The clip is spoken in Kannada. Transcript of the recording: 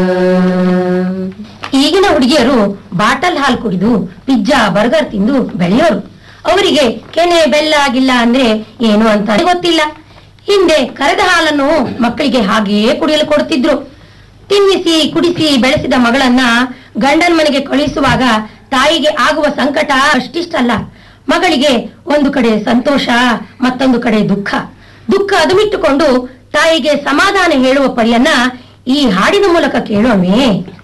ಈಗಿನ ಹುಡುಗಿಯರು ಬಾಟಲ್ ಹಾಲು ಕುಡಿದು ಪಿಜ್ಜಾ ಬರ್ಗರ್ ತಿಂದು ಬೆಳೆಯೋರು ಅವರಿಗೆ ಕೆನೆ ಬೆಲ್ಲ ಆಗಿಲ್ಲ ಅಂದ್ರೆ ಏನು ಅಂತ ಗೊತ್ತಿಲ್ಲ ಹಿಂದೆ ಕರೆದ ಹಾಲನ್ನು ಮಕ್ಕಳಿಗೆ ಹಾಗೆಯೇ ಕುಡಿಯಲು ಕೊಡುತ್ತಿದ್ರು ತಿನ್ನಿಸಿ ಕುಡಿಸಿ ಬೆಳೆಸಿದ ಮಗಳನ್ನ ಗಂಡನ ಮನೆಗೆ ಕಳುಹಿಸುವಾಗ ತಾಯಿಗೆ ಆಗುವ ಸಂಕಟ ಅಷ್ಟಿಷ್ಟಲ್ಲ ಮಗಳಿಗೆ ಒಂದು ಕಡೆ ಸಂತೋಷ ಮತ್ತೊಂದು ಕಡೆ ದುಃಖ ದುಃಖ ಅದುಮಿಟ್ಟುಕೊಂಡು ತಾಯಿಗೆ ಸಮಾಧಾನ ಹೇಳುವ ಪರಿಯನ್ನ ಈ ಹಾಡಿನ ಮೂಲಕ ಕೇಳೋಣವೇ